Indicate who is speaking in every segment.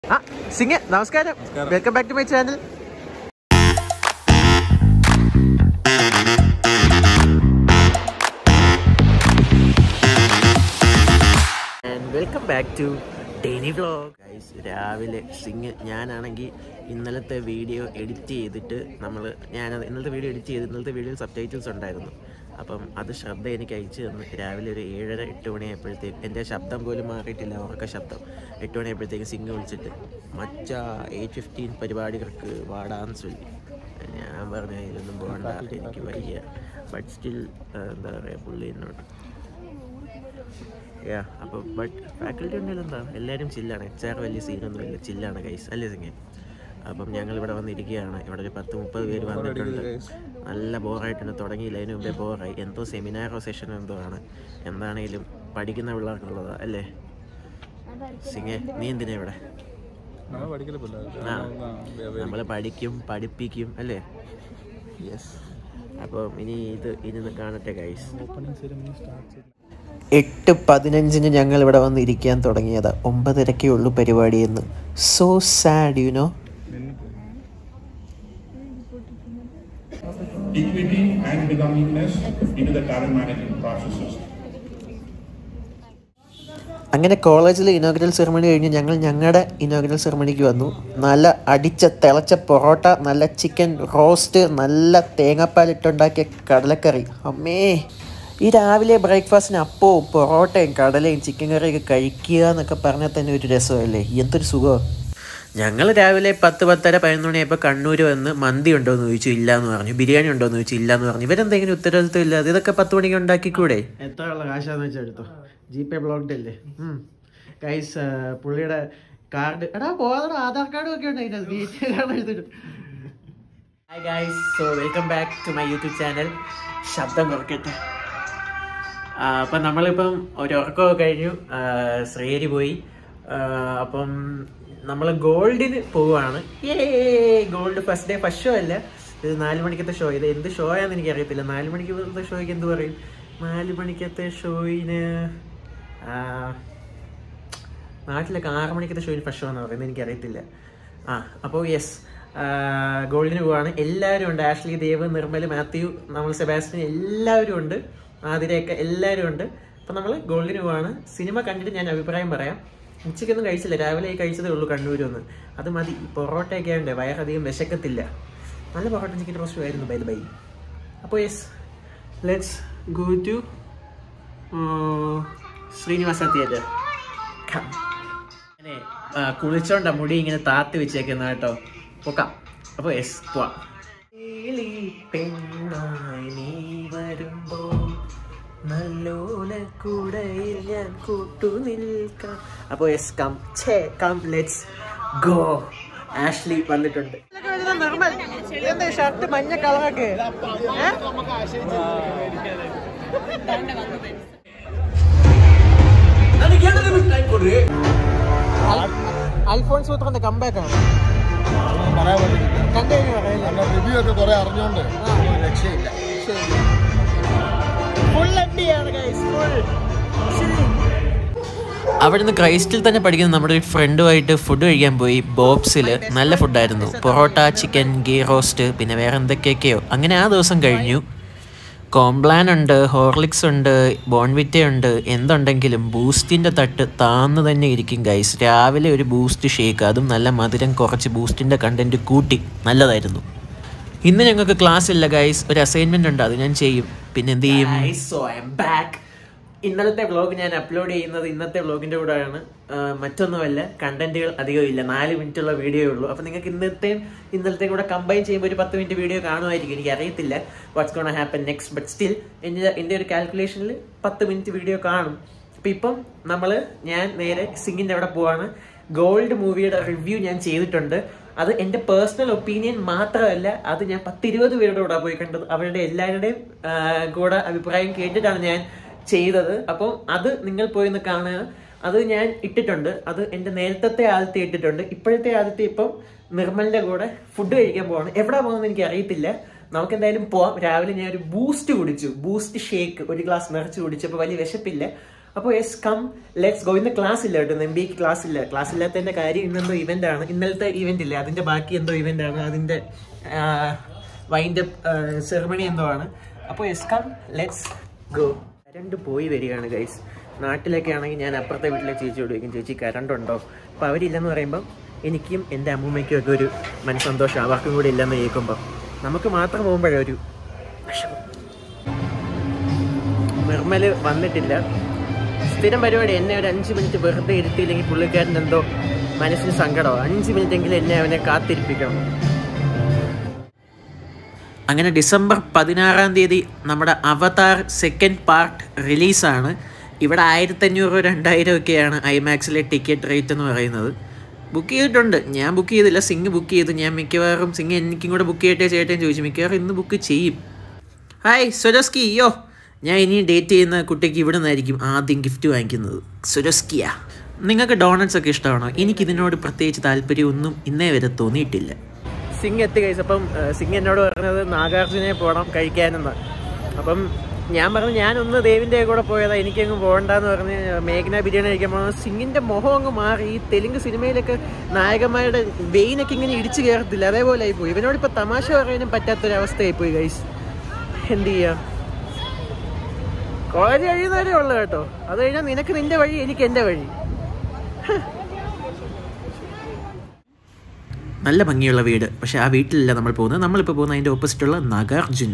Speaker 1: ആ സിംഗ് നമസ്കാരം welcome back to my channel welcome back to Deni vlog guys രാവിലെ സിംഗ് ഞാനാണെങ്കിൽ ഇന്നലത്തെ വീഡിയോ എഡിറ്റ് ചെയ്തിട്ട് നമ്മൾ ഞാനത് ഇന്നലത്തെ വീഡിയോ എഡിറ്റ് ചെയ്ത് ഇന്നലത്തെ വീഡിയോയിൽ സബ് ടൈറ്റിൽസ് ഉണ്ടായിരുന്നു അപ്പം അത് ശ്രദ്ധ എനിക്ക് അയച്ചു തന്നു രാവിലെ ഒരു ഏഴര എട്ട് മണിയായപ്പോഴത്തേക്ക് എൻ്റെ ശബ്ദം പോലും മാറിയിട്ടില്ല ഉറക്ക ശബ്ദം എട്ട് മണിയായപ്പോഴത്തേക്ക് സിംഗ് വിളിച്ചിട്ട് മച്ച എയ്റ്റ് ഫിഫ്റ്റീൻ പരിപാടികൾക്ക് വാടാന്ന് ചൊല്ലി ഞാൻ പറഞ്ഞു ഇതിലൊന്നും പോകണ്ട എനിക്ക് വയ്യ ബട്ട് സ്റ്റിൽ എന്താ പറയുക പുള്ളി എന്നോട് യാ അപ്പോൾ ബട്ട് ഫാക്കൽറ്റി ഉണ്ടെങ്കിൽ എന്താ എല്ലാവരും ചില്ലാണ് എച്ച് ആർ വലിയ സീനൊന്നും ഇല്ല ചില്ലാണ് കൈസ് അല്ലേ സിംഗെ അപ്പം ഞങ്ങൾ ഇവിടെ വന്നിരിക്കുകയാണ് ഇവിടെ ഒരു പത്ത് മുപ്പത് പേര് വന്നിട്ടുണ്ട് നല്ല ബോറായിട്ടുണ്ട് തുടങ്ങിയില്ല അതിന് മുമ്പേ ബോറായി എന്തോ സെമിനാറോ സെഷനോ എന്തോ ആണ് എന്താണെങ്കിലും പഠിക്കുന്ന പിള്ളേർക്കുള്ളതാ അല്ലേ സിംഗെ നീ എന്തിനാ ഇവിടെ ആ നമ്മൾ പഠിക്കും പഠിപ്പിക്കും അല്ലേ യെസ് അപ്പം ഇനി ഇത് ഇനി കാണട്ടെ ഗൈസ് എട്ട് പതിനഞ്ചിന് ഞങ്ങൾ ഇവിടെ വന്ന് ഇരിക്കാൻ തുടങ്ങിയത് ഒമ്പതരക്കേ ഉള്ളൂ പരിപാടി എന്ന് so sad you know
Speaker 2: equity and belongingness into the talent management processes.
Speaker 1: അങ്ങനെ കോളേജിലെ ഇനോഗ്രൽ സെറമണി കഴിഞ്ഞ് ഞങ്ങൾ ഞങ്ങളുടെ ഇനോഗ്രൽ സെറമണിക്ക് വന്നു നല്ല അടിച്ച തിളച്ച പൊറോട്ട നല്ല ചിക്കൻ റോസ്റ്റ് നല്ല തേങ്ങാപ്പാലിട്ടുണ്ടാക്കിയ കടലക്കറി അമ്മേ ഈ രാവിലെ ബ്രേക്ക്ഫാസ്റ്റിന് അപ്പവും പൊറോട്ടയും കടലയും ചിക്കൻ കറിയൊക്കെ കഴിക്കുക എന്നൊക്കെ പറഞ്ഞാൽ തന്നെ ഒരു രസമല്ലേ എന്തൊരു സുഖം ഞങ്ങൾ രാവിലെ പത്ത് പത്തര പതിനൊന്ന് മണിയായപ്പോൾ കണ്ണൂർ വന്ന് മന്തി ഉണ്ടോ എന്ന് ചോദിച്ചു ഇല്ല എന്ന് പറഞ്ഞു ബിരിയാണി ഉണ്ടോ എന്ന് ചോദിച്ചു ഇല്ല എന്ന് പറഞ്ഞു ഇവരെന്തെങ്കിലും ഉത്തരവാദിത്വം ഇല്ലാതെ ഇതൊക്കെ പത്ത് മണിക്ക് ഉണ്ടാക്കിക്കൂടെ എത്ര ഉള്ള കാശാന്ന് വെച്ചാൽ എടുത്തോ ജി പേ ബ്ലോക്ക്ഡ് അല്ലേ ഗൈസ് പുള്ളിയുടെ കാർഡ് എടാ പോകാതെ ആധാർ കാർഡും ഒക്കെ ഉണ്ട് അതിനകത്ത് ബി ടി കാർഡ് എടുത്തിട്ട് hi guys so welcome back to my YouTube channel ശബ്ദം കുറയ്ക്കട്ടെ ആ, അപ്പം നമ്മളിപ്പം ഒരു ഉറക്കമൊക്കെ കഴിഞ്ഞു ആ, ശ്രീഹരി പോയി ആ, അപ്പം നമ്മൾ ഗോൾഡിന് പോവുകയാണ് ഏ gold first day first show അല്ല ഇത് നാല് മണിക്കത്തെ ഷോ ഇത് എന്ത് ഷോ ആണെന്ന് എനിക്ക് അറിയത്തില്ല നാല് മണിക്കത്തെ ഷോയ്ക്ക് എന്ത് പറയും നാല് മണിക്കത്തെ ഷോയിന് ആ, നാട്ടിലൊക്കെ ആറ് മണിക്കത്തെ ഷോയിൽ ഫസ്റ്റ് ഷോ എന്ന് പറയുന്നത് എനിക്കറിയത്തില്ല ആ അപ്പോൾ യെസ് ഗോൾഡിന് പോവാണ് എല്ലാവരും ഉണ്ട് ആഷ്ലി ദേവ് നിർമ്മൽ മാത്യു നമ്മൾ സെബാസ്റ്റിൻ എല്ലാവരും ഉണ്ട് ആതിരയൊക്കെ എല്ലാവരും ഉണ്ട് അപ്പം നമ്മൾ ഗോൾഡിന് പോവാണ് സിനിമ കണ്ടിട്ട് ഞാൻ അഭിപ്രായം പറയാം ഉച്ചയ്ക്കൊന്നും കഴിച്ചില്ല രാവിലെ ഈ കഴിച്ചതേ ഉള്ളൂ കണ്ണൂരൊന്ന് അത് മതി ഈ പൊറോട്ടയൊക്കെ ഉണ്ട് വയറധികം വിശക്കത്തില്ല നല്ല പൊറോട്ട ചിക്കൻ റോസ്റ്റും ആയിരുന്നു ബൈ ബൈ അപ്പോൾ yes let's go to Srinivasa theatre അങ്ങനെ ആ, കുളിച്ചോണ്ട മുടി ഇങ്ങനെ താത്തി വെച്ചേക്കുന്ന കേട്ടോ പൊക്കാം അപ്പൊ യെസ് പോവാം പെണ്ണായി നീ വരുമ്പോ നല്ലോല കൂടയിൽ ഞാൻ കൂട്ടു നിൽക്കാം അപ്പൊ യെസ് കം ഛേ കം ലെറ്റ്സ് ഗോ ആഷ്ലി വന്നിട്ടുണ്ട് ഷർട്ട് മഞ്ഞ കളറൊക്കെ അൽഫോൺസ് പുത്രന്റെ കമ്പാക്ക് ആണ് കണ്ടു കഴിഞ്ഞു പറയില്ല
Speaker 3: റിവ്യൂ ഒക്കെ കുറെ അറിഞ്ഞോണ്ട് ഒരു രക്ഷയില്ല
Speaker 1: ഫുൾ എംഡിയാണ് ഗൈസ് ഫുൾ അവിടുന്ന് ക്രൈസ്റ്റിൽ തന്നെ പഠിക്കുന്ന നമ്മുടെ ഒരു ഫ്രണ്ടുമായിട്ട് ഫുഡ് കഴിക്കാൻ പോയി ബോബ്സിൽ നല്ല ഫുഡായിരുന്നു പൊറോട്ട ചിക്കൻ ഗീ റോസ്റ്റ് പിന്നെ വേറെ എന്തൊക്കെയൊക്കെയോ അങ്ങനെ ആ ദിവസം കഴിഞ്ഞു കോംപ്ലാൻ ഉണ്ട് ഹോർലിക്സ് ഉണ്ട് ബോൺവിറ്റ ഉണ്ട് എന്തുണ്ടെങ്കിലും ബൂസ്റ്റിൻ്റെ തട്ട് താന്ന് തന്നെ ഇരിക്കും ഗൈസ് രാവിലെ ഒരു ബൂസ്റ്റ് ഷേക്ക് അതും നല്ല മധുരം കുറച്ച് ബൂസ്റ്റിൻ്റെ കണ്ടൻറ്റ് കൂട്ടി നല്ലതായിരുന്നു ഇന്ന് ഞങ്ങൾക്ക് ക്ലാസ് ഇല്ല ഗൈസ് ഒരു അസൈൻമെന്റ് ഉണ്ട് അത് ഞാൻ ചെയ്യും പിന്നെ എന്ത് ചെയ്യും സോ ഐ എം ബാക്ക് ഇന്നലത്തെ വ്ലോഗ് ഞാൻ അപ്ലോഡ് ചെയ്യുന്നത് ഇന്നത്തെ വ്ലോഗിന്റെ കൂടെയാണ് ആ, മറ്റൊന്നുമല്ല കണ്ടന്റുകൾ അധികം ഇല്ല നാല് മിനിറ്റ് ഉള്ള വീഡിയോ ഉള്ളൂ അപ്പൊ നിങ്ങൾക്ക് ഇന്നത്തെയും ഇന്നലത്തെയും കൂടെ കമ്പൈൻ ചെയ്യുമ്പോൾ ഒരു പത്ത് മിനിറ്റ് വീഡിയോ കാണുമായിരിക്കും എനിക്ക് അറിയത്തില്ല what's gonna happen next but still എൻ്റെ എൻ്റെ ഒരു കാൽക്കുലേഷനിൽ പത്ത് മിനിറ്റ് വീഡിയോ കാണും അപ്പൊ ഇപ്പം നമ്മള് ഞാൻ നേരെ സിംഗിന്റെ അവിടെ പോവാണ് ഗോൾഡ് മൂവിയുടെ റിവ്യൂ ഞാൻ ചെയ്തിട്ടുണ്ട് അത് എൻ്റെ പേഴ്സണൽ ഒപ്പീനിയൻ മാത്രമല്ല അത് ഞാൻ പത്തിരുപത് പേരുടെ കൂടെ പോയി കണ്ടത് അവരുടെ എല്ലാവരുടെയും ആ, കൂടെ അഭിപ്രായം കേട്ടിട്ടാണ് ഞാൻ ചെയ്തത് അപ്പം അത് നിങ്ങൾ പോയി ഒന്ന് കാണുക അത് ഞാൻ ഇട്ടിട്ടുണ്ട് അത് എൻ്റെ നേരത്തെ ആദ്യത്തെ ഇട്ടിട്ടുണ്ട് ഇപ്പോഴത്തെ ആദ്യത്തെ ഇപ്പം നിർമ്മലിന്റെ കൂടെ ഫുഡ് കഴിക്കാൻ പോവാണ് എവിടെ പോകുന്നത് എനിക്ക് അറിയത്തില്ല നമുക്ക് എന്തായാലും പോവാം രാവിലെ ഞാൻ ഒരു ബൂസ്റ്റ് കുടിച്ചു ബൂസ്റ്റ് ഷേക്ക് ഒരു ഗ്ലാസ് നിറച്ച് കുടിച്ചപ്പോൾ വലിയ വിശപ്പില്ല അപ്പോൾ എസ് കം ലെറ്റ്സ് ഗോ ഇന്ന് ക്ലാസ് ഇല്ല കേട്ടോ എം ബി ക്ലാസ് ഇല്ല ക്ലാസ് ഇല്ലാത്തതിന്റെ കാര്യം ഇന്നെന്തോ ഇവന്റ് ആണ് ഇന്നലത്തെ ഇവന്റ് ഇല്ല അതിന്റെ ബാക്കി എന്തോ ഇവന്റ് ആണ് അതിന്റെ വൈൻഡ് അപ്പ് സെറമണി എന്തോ ആണ് അപ്പോൾ yes come let's go current പോയി വരികയാണ് ഗൈസ് നാട്ടിലൊക്കെ ആണെങ്കിൽ ഞാൻ അപ്പുറത്തെ വീട്ടിലെ ചേച്ചിയോട് ചോദിക്കും ചേച്ചി കരണ്ട് ഉണ്ടോ അപ്പോൾ അവരില്ലെന്ന് പറയുമ്പം എനിക്കും എൻ്റെ അമ്മൂമ്മയ്ക്കും ഒക്കെ ഒരു മനസ്സന്തോഷം അവർക്കും കൂടി ഇല്ലെന്ന് കേൾക്കുമ്പോൾ നമുക്ക് മാത്രം പോകുമ്പോഴേ ഒരു വിഷമം നിർമ്മൽ വന്നിട്ടില്ല സ്ഥിരം പരിപാടി എന്നെ ഒരു അഞ്ച് മിനിറ്റ് വെറുതെ ഇരുത്തിയില്ലെങ്കിൽ പുള്ളിക്കാരൻ എന്തോ മനസ്സിന് സങ്കടമോ അഞ്ച് മിനിറ്റ് എങ്കിലും എന്നെ അവനെ കാത്തിരിപ്പിക്കണം അങ്ങനെ ഡിസംബർ പതിനാറാം തീയതി നമ്മുടെ അവതാർ സെക്കൻഡ് പാർട്ട് റിലീസാണ് ഇവിടെ ആയിരത്തഞ്ഞൂറ് രണ്ടായിരം ഒക്കെയാണ് ഐമാക്സിലെ ടിക്കറ്റ് റേറ്റ് എന്ന് പറയുന്നത് ബുക്ക് ചെയ്തിട്ടുണ്ട് ഞാൻ ബുക്ക് ചെയ്തില്ല സിംഗ് ബുക്ക് ചെയ്തു ഞാൻ മിക്കവാറും സിംഗ് എനിക്കും കൂടെ ബുക്ക് ചെയ്യട്ടെ ചേട്ടൻ ചോദിച്ചു മിക്കവാറും ഇന്ന് ബുക്ക് ചെയ്യും ഹായ് സുരസ്കി യോ ഞാൻ ഇനി ഡേറ്റ് ചെയ്യുന്ന കുട്ടിക്ക് ഇവിടെ നിന്നായിരിക്കും ആദ്യം ഗിഫ്റ്റ് വാങ്ങിക്കുന്നത് സുരസ്കിയ നിങ്ങൾക്ക് ഡോണറ്റ്സ് ഒക്കെ ഇഷ്ടമാണോ എനിക്കിതിനോട് പ്രത്യേകിച്ച് താല്പര്യമൊന്നും ഇന്നേ വരെ തോന്നിയിട്ടില്ല സിംഗ് എത്തി കഴിച്ചു അപ്പം ഏഹ്, സിംഗ് എന്നോട് പറഞ്ഞത് നാഗാർജുനെ പോകണം കഴിക്കാനെന്ന് അപ്പം ഞാൻ പറഞ്ഞു ഞാനൊന്ന് ദേവിൻ്റെ കൂടെ പോയതാ എനിക്കങ്ങ് പോകണ്ടെന്ന് പറഞ്ഞ് മേഘന ബിരിയാണി കഴിക്കാൻ പോകുന്നത് സിംഗിൻ്റെ മുഖം അങ്ങ് മാറി ഈ തെലുങ്ക് സിനിമയിലൊക്കെ നായകന്മാരുടെ വെയിനൊക്കെ ഇങ്ങനെ ഇടിച്ചു കയറത്തില്ല അതേപോലെ ആയിപ്പോയി ഇവനോട് ഇപ്പോൾ തമാശ പറയാനും പറ്റാത്തൊരവസ്ഥയായി പോയി ഗൈസ് എന്ത് ചെയ്യാം കോളേജ് കഴിയുന്നവരേ ഉള്ളു കേട്ടോ അത് കഴിഞ്ഞാൽ നിനക്ക് നിന്റെ വഴി എനിക്ക് എൻ്റെ വഴി നല്ല ഭംഗിയുള്ള വീട് പക്ഷെ ആ വീട്ടിലല്ല നമ്മൾ പോകുന്നത് നമ്മളിപ്പോൾ പോകുന്നത് അതിൻ്റെ ഓപ്പോസിറ്റുള്ള നാഗാർജുന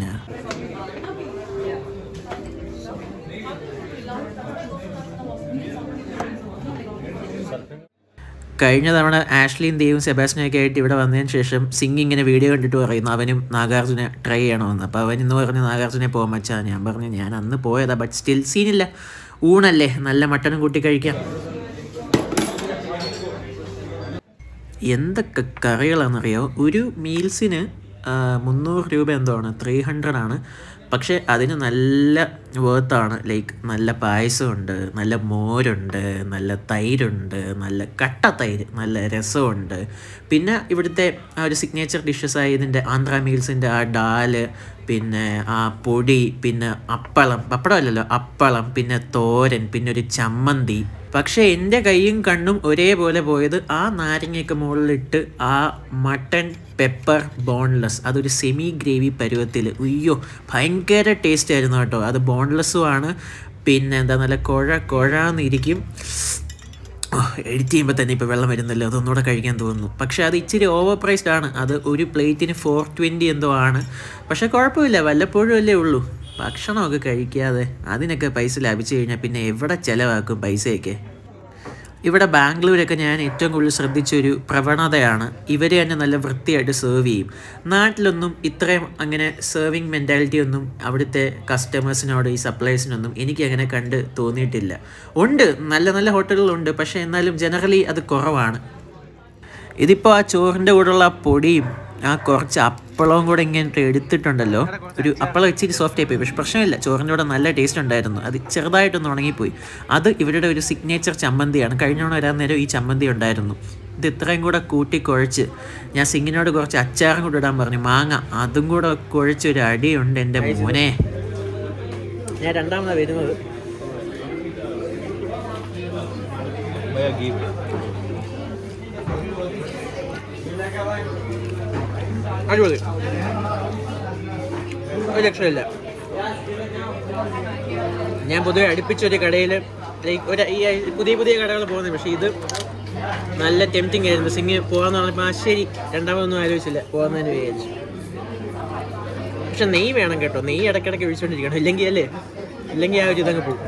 Speaker 1: കഴിഞ്ഞ തവണ ആഷ്ലിയും ദേവും സെബാസ്റ്റിനൊക്കെ ആയിട്ട് ഇവിടെ വന്നതിന് ശേഷം സിംഗ് ഇങ്ങനെ വീഡിയോ കണ്ടിട്ട് പറയുന്നു അവനും നാഗാർജുന ട്രൈ ചെയ്യണമെന്ന് അപ്പോൾ അവൻ ഇന്ന് പറഞ്ഞു നാഗാർജുനെ പോകാൻ വെച്ചാൽ ഞാൻ പറഞ്ഞു ഞാൻ അന്ന് പോയതാ ബട്ട് സ്റ്റിൽ സീനില്ല ഊണല്ലേ നല്ല മട്ടനും കൂട്ടി കഴിക്കാം എന്തൊക്കെ കറികളാണെന്നറിയോ ഒരു മീൽസിന് മുന്നൂറ് രൂപ എന്തോ ആണ് ത്രീ ഹൺഡ്രഡ് ആണ് പക്ഷേ അതിന് നല്ല വേർത്താണ് ലൈക്ക് നല്ല പായസമുണ്ട് നല്ല മോരുണ്ട് നല്ല തൈരുണ്ട് നല്ല കട്ട തൈര് നല്ല രസമുണ്ട് പിന്നെ ഇവിടുത്തെ ആ ഒരു സിഗ്നേച്ചർ ഡിഷസ് ആയ ഇതിൻ്റെ ആന്ധ്ര മീൽസിൻ്റെ ആ ഡാല് പിന്നെ ആ പൊടി പിന്നെ അപ്പളം പപ്പടം അല്ലല്ലോ അപ്പളം പിന്നെ തോരൻ പിന്നെ ഒരു ചമ്മന്തി പക്ഷെ എൻ്റെ കൈയും കണ്ണും ഒരേപോലെ പോയത് ആ നാരങ്ങയൊക്കെ മുകളിലിട്ട് ആ മട്ടൺ പെപ്പർ ബോൺലെസ് അതൊരു സെമി ഗ്രേവി പരുവത്തിൽ ഉയ്യോ ഭയങ്കര ടേസ്റ്റ് ആയിരുന്നു കേട്ടോ അത് ബോൺലെസ്സും ആണ് പിന്നെ എന്താ നല്ല കുഴ കുഴന്നിരിക്കും എഡിറ്റ് ചെയ്യുമ്പോൾ തന്നെ ഇപ്പോൾ വെള്ളം വരുന്നല്ലോ അതൊന്നുകൂടെ കഴിക്കാൻ തോന്നുന്നു പക്ഷേ അത് ഇച്ചിരി ഓവർ പ്രൈസ്ഡ് ആണ് അത് ഒരു പ്ലേറ്റിന് ഫോർ ട്വൻറ്റി എന്തോ ആണ് പക്ഷേ കുഴപ്പമില്ല വല്ലപ്പോഴും അല്ലേ ഉള്ളൂ ഭക്ഷണമൊക്കെ കഴിക്കാതെ അതിനൊക്കെ പൈസ ലാഭിച്ചു കഴിഞ്ഞാൽ പിന്നെ എവിടെ ചിലവാക്കും പൈസയൊക്കെ ഇവിടെ ബാംഗ്ലൂരൊക്കെ ഞാൻ ഏറ്റവും കൂടുതൽ ശ്രദ്ധിച്ചൊരു പ്രവണതയാണ് ഇവർ തന്നെ നല്ല വൃത്തിയായിട്ട് സെർവ് ചെയ്യും നാട്ടിലൊന്നും ഇത്രയും അങ്ങനെ സെർവിങ് മെൻറ്റാലിറ്റി ഒന്നും അവിടുത്തെ കസ്റ്റമേഴ്സിനോട് ഈ സപ്ലൈസിനൊന്നും എനിക്ക് അങ്ങനെ കണ്ട് തോന്നിയിട്ടില്ല ഉണ്ട് നല്ല നല്ല ഹോട്ടലുകളുണ്ട് പക്ഷേ എന്നാലും ജനറലി അത് കുറവാണ് ഇതിപ്പോൾ ആ ചോറിൻ്റെ കൂടെയുള്ള ആ പൊടിയും ആ കുറച്ച് അപ്പളവും കൂടെ ഇങ്ങനെ എടുത്തിട്ടുണ്ടല്ലോ ഒരു അപ്പളം ഇച്ചിരി സോഫ്റ്റ് ആയിപ്പോയി പക്ഷെ പ്രശ്നമില്ല ചോറിൻ്റെ കൂടെ നല്ല ടേസ്റ്റ് ഉണ്ടായിരുന്നു അത് ചെറുതായിട്ടൊന്ന് ഉണങ്ങിപ്പോയി അത് ഇവരുടെ ഒരു സിഗ്നേച്ചർ ചമ്മന്തിയാണ് കഴിഞ്ഞ തവണ വരാൻ നേരം ഈ ചമ്മന്തി ഉണ്ടായിരുന്നു ഇത് ഇത്രയും കൂടെ കൂട്ടി കുഴച്ച് ഞാൻ സിങ്ങിനോട് കുറച്ച് അച്ചാറും കൂടെ ഇടാൻ പറഞ്ഞു മാങ്ങ അതും കൂടെ കുഴച്ചൊരു അടിയുണ്ട് എൻ്റെ മോനെ ഞാൻ രണ്ടാമതാണ് വരുന്നത് അടിപൊളി ഒരു രക്ഷയില്ല ഞാൻ പൊതുവെ അടുപ്പിച്ചൊരു കടയിൽ ലൈക്ക് ഒരു ഈ പുതിയ പുതിയ കടകൾ പോകുന്നത് പക്ഷേ ഇത് നല്ല ടെംറ്റിംഗ് ആയിരുന്നു സിംഗ് പോകാന്ന് പറഞ്ഞപ്പോൾ ആ ശരി രണ്ടാമതൊന്നും ആലോചിച്ചില്ല പോകുന്നതിന് വിചാരിച്ചു പക്ഷെ നെയ്യ് വേണം കേട്ടോ നെയ്യ് ഇടയ്ക്കിടയ്ക്ക് ഒഴിച്ചുകൊണ്ടിരിക്കണം ഇല്ലെങ്കിൽ അല്ലേ ഇല്ലെങ്കിൽ ആ ഒരു ഇതങ്ങ് പോകും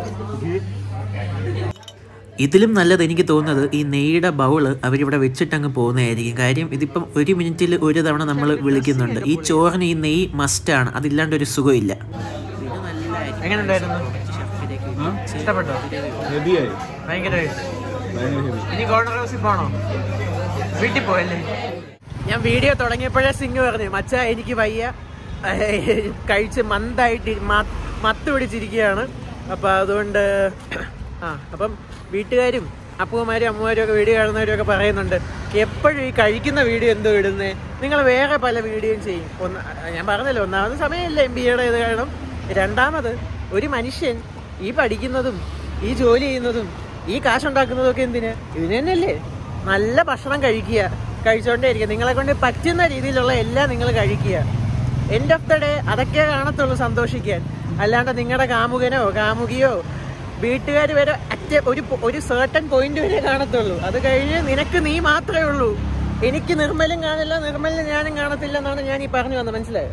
Speaker 1: ഇതിലും നല്ലത് എനിക്ക് തോന്നുന്നത് ഈ നെയ്യുടെ ബൗള് അവരിവിടെ വെച്ചിട്ടങ്ങ് പോകുന്നതായിരിക്കും കാര്യം ഇതിപ്പം ഒരു മിനിറ്റിൽ ഒരു തവണ നമ്മൾ വിളിക്കുന്നുണ്ട് ഈ ചോറിന് ഈ നെയ്യ് മസ്റ്റാണ് അതില്ലാണ്ട് ഒരു സുഖമില്ല എങ്ങനെ ഉണ്ടായിരുന്നു ഇഷ്ടപ്പെട്ടോ
Speaker 3: ഹെവിയായി
Speaker 1: ഭയങ്കര
Speaker 3: ഭയങ്കര ഹെവി
Speaker 1: ഇനി ഗോൾഡൻ ഹൗസിൽ പോണോ വീട്ടിൽ പോയല്ലേ ഞാൻ വീഡിയോ തുടങ്ങിയപ്പോഴേ സിംഗ് പറഞ്ഞു മച്ച എനിക്ക് വയ്യ കഴിച്ച് മന്തായിട്ട് ഇരി- മ- മത്ത് പിടിച്ചിരിക്കുകയാണ് അപ്പം അതുകൊണ്ട് ആ അപ്പം വീട്ടുകാരും അപ്പൂമാരും അമ്മമാരും ഒക്കെ വീഡിയോ കാണുന്നവരും ഒക്കെ പറയുന്നുണ്ട് എപ്പോഴും ഈ കഴിക്കുന്ന വീഡിയോ എന്തോ ഇടുന്നേ നിങ്ങൾ വേറെ പല വീഡിയോയും ചെയ്യും ഒന്ന് ഞാൻ പറഞ്ഞല്ലോ ഒന്നാമത് സമയമില്ല എം ബി എയുടെ ഇത് കാരണം രണ്ടാമത് ഒരു മനുഷ്യൻ ഈ പഠിക്കുന്നതും
Speaker 4: ഈ ജോലി ചെയ്യുന്നതും ഈ കാശുണ്ടാക്കുന്നതും ഒക്കെ എന്തിന് ഇതിന് തന്നെയല്ലേ നല്ല ഭക്ഷണം കഴിക്കുക കഴിച്ചുകൊണ്ടേ ഇരിക്കുക നിങ്ങളെ കൊണ്ട് പറ്റുന്ന രീതിയിലുള്ള എല്ലാം നിങ്ങൾ കഴിക്കുക എൻഡ് ഓഫ് ദ ഡേ അതൊക്കെ കാണത്തുള്ളൂ സന്തോഷിക്കാൻ അല്ലാണ്ട് നിങ്ങളുടെ കാമുകനോ കാമുകിയോ വീട്ടുകാർ വരെ അറ്റ ഒരു പോ- ഒരു സേർട്ടൺ പോയിന്റ് വരെ കാണത്തുള്ളൂ അത് കഴിഞ്ഞ് നിനക്ക് നീ മാത്രമേ ഉള്ളൂ എനിക്ക് നിർമ്മലും കാണില്ല നിർമ്മലിന് ഞാനും കാണത്തില്ല എന്നാണ് ഞാൻ ഈ പറഞ്ഞു വന്നത് മനസ്സിലായോ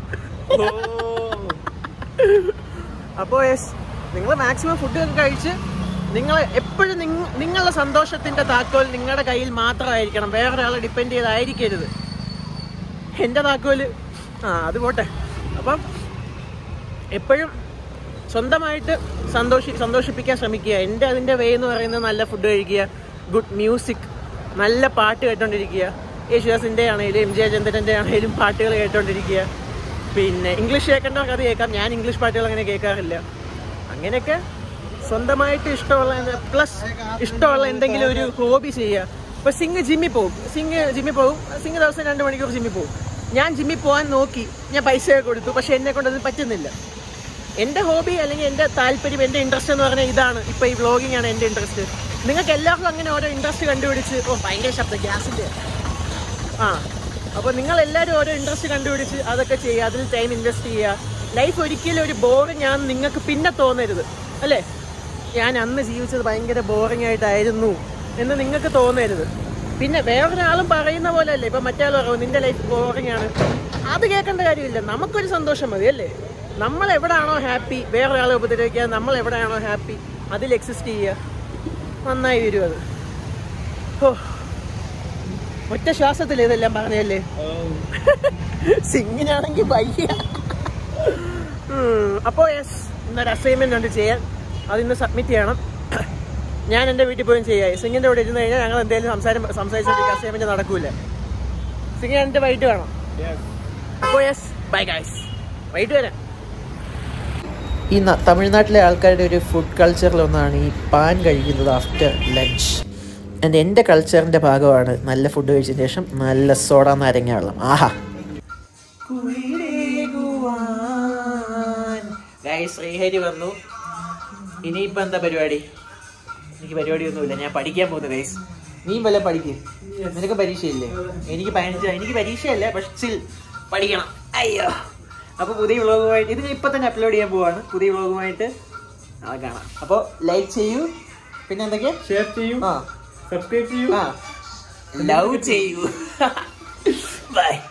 Speaker 4: അപ്പോ യെസ് നിങ്ങൾ മാക്സിമം ഫുഡ് ഒക്കെ കഴിച്ച് നിങ്ങൾ എപ്പോഴും നിങ്ങളുടെ സന്തോഷത്തിന്റെ താക്കോൽ നിങ്ങളുടെ കയ്യിൽ മാത്രമായിരിക്കണം വേറൊരാളെ ഡിപ്പെൻഡ് ചെയ്തായിരിക്കരുത് എൻ്റെ താക്കോല് ആ അത് പോട്ടെ അപ്പം എപ്പോഴും സ്വന്തമായിട്ട് സന്തോഷി സന്തോഷിപ്പിക്കാൻ ശ്രമിക്കുക എൻ്റെ അതിൻ്റെ വേ എന്ന് പറയുന്നത് നല്ല ഫുഡ് കഴിക്കുക ഗുഡ് മ്യൂസിക് നല്ല പാട്ട് കേട്ടോണ്ടിരിക്കുക യേശുദാസിൻ്റെ ആണെങ്കിലും എം ജെ ചന്ദ്രൻ്റെ ആണെങ്കിലും പാട്ടുകൾ കേട്ടോണ്ടിരിക്കുക പിന്നെ ഇംഗ്ലീഷ് കേൾക്കേണ്ടവർക്ക് അത് കേൾക്കാം ഞാൻ ഇംഗ്ലീഷ് പാട്ടുകൾ അങ്ങനെ കേൾക്കാറില്ല അങ്ങനെയൊക്കെ സ്വന്തമായിട്ട് ഇഷ്ടമുള്ള പ്ലസ് ഇഷ്ടമുള്ള എന്തെങ്കിലും ഒരു ഹോബി ചെയ്യുക ഇപ്പൊ സിംഗ് ജിമ്മിൽ പോകും സിംഗ് ജിമ്മിൽ പോകും സിംഗ് ദിവസം രണ്ട് മണിക്കൂർ ജിമ്മിൽ പോകും ഞാൻ ജിമ്മിൽ പോകാൻ നോക്കി ഞാൻ പൈസയൊക്കെ കൊടുത്തു പക്ഷെ എന്നെ കൊണ്ട് അത് പറ്റുന്നില്ല എൻ്റെ ഹോബി അല്ലെങ്കിൽ എൻ്റെ താല്പര്യം എൻ്റെ ഇൻട്രസ്റ്റ് എന്ന് പറഞ്ഞാൽ ഇതാണ് ഇപ്പൊ ഈ വ്ളോഗിങ് ആണ് എൻ്റെ ഇൻട്രസ്റ്റ് നിങ്ങൾക്ക് എല്ലാവർക്കും അങ്ങനെ ഓരോ ഇൻട്രസ്റ്റ് കണ്ടുപിടിച്ച് ഓ ഭയങ്കര ശബ്ദം ഗ്യാസിൻ്റെ ആ അപ്പോൾ നിങ്ങൾ എല്ലാവരും ഓരോ ഇൻട്രസ്റ്റ് കണ്ടുപിടിച്ച് അതൊക്കെ ചെയ്യുക അതിൽ ടൈം ഇൻവെസ്റ്റ് ചെയ്യുക ലൈഫ് ഒരിക്കലും ഒരു ബോറിംഗ് ആണെന്ന് നിങ്ങൾക്ക് പിന്നെ തോന്നരുത് അല്ലേ ഞാൻ അന്ന് ജീവിച്ചത് ഭയങ്കര ബോറിംഗ് ആയിട്ടായിരുന്നു എന്ന് നിങ്ങൾക്ക് തോന്നരുത് പിന്നെ വേറൊരാളും പറയുന്ന പോലെ അല്ലേ ഇപ്പം മറ്റേ ആൾ പറയും നിന്റെ ലൈഫ് ബോറിംഗ് ആണ് അത് കേൾക്കേണ്ട കാര്യമില്ല നമുക്കൊരു സന്തോഷം മതി അല്ലേ നമ്മൾ എവിടെയാണോ ഹാപ്പി വേറൊരാളെ ഉപദ്രവിക്കുക നമ്മൾ എവിടെയാണോ ഹാപ്പി അതിൽ എക്സിസ്റ്റ് ചെയ്യുക നന്നായി വരും അത് ഓ ഒറ്റ ശ്വാസത്തിൽ ഇതെല്ലാം പറഞ്ഞല്ലേ സിംഗിനാണെങ്കിൽ വയ്യ ഉം, അപ്പോ യെസ് ഇന്നൊരു അസൈൻമെന്റ് ഉണ്ട് ചെയ്യാൻ അതിന്ന് സബ്മിറ്റ് ചെയ്യണം ഞാൻ എൻ്റെ വീട്ടിൽ പോയും ചെയ്യാം സിംഗിന്റെ കൂടെ ഇരുന്ന് കഴിഞ്ഞാൽ ഞങ്ങൾ എന്തെങ്കിലും സംസാരം സംസാരിച്ചിട്ട് അസൈൻമെന്റ് നടക്കൂല സിംഗ് എന്നിട്ട് വൈകിട്ട് വേണം അപ്പോ യെസ് ബൈ ഗൈസ് വൈകിട്ട് വരാം
Speaker 1: ഈ ന- തമിഴ്നാട്ടിലെ ആൾക്കാരുടെ ഒരു ഫുഡ് കൾച്ചറിലൊന്നാണ് ഈ പാൻ കഴിക്കുന്നത് ആഫ്റ്റർ ലഞ്ച് ആൻഡ് എൻ്റെ കൾച്ചറിൻ്റെ ഭാഗമാണ് നല്ല ഫുഡ് കഴിച്ചതിന് ശേഷം നല്ല സോഡ നാരങ്ങ വെള്ളം ആഹാ
Speaker 4: ഗൈസ് ശ്രീഹരി വന്നു ഇനിയിപ്പോ എന്താ പരിപാടി എനിക്ക് പരിപാടിയൊന്നുമില്ല ഞാൻ പഠിക്കാൻ പോകുന്നു ഗൈസ് നീ വല്ല പഠിക്കും നിനക്ക് പരീക്ഷയില്ലേ എനിക്ക് പതിനഞ്ച് എനിക്ക് പരീക്ഷയല്ല പക്ഷെ സ്റ്റിൽ പഠിക്കണം അയ്യോ അപ്പൊ പുതിയ വ്ളോഗുമായിട്ട് ഇത് ഞാൻ ഇപ്പൊ തന്നെ അപ്ലോഡ് ചെയ്യാൻ പോവാണ് പുതിയ വ്ളോഗുമായിട്ട് നാളെ കാണാം അപ്പോൾ ലൈക്ക് ചെയ്യൂ പിന്നെ എന്തൊക്കെയാ
Speaker 3: ഷെയർ ചെയ്യൂ
Speaker 4: ആ
Speaker 3: സബ്സ്ക്രൈബ് ചെയ്യൂ
Speaker 4: ആ ലവ് ചെയ്യൂ ബൈ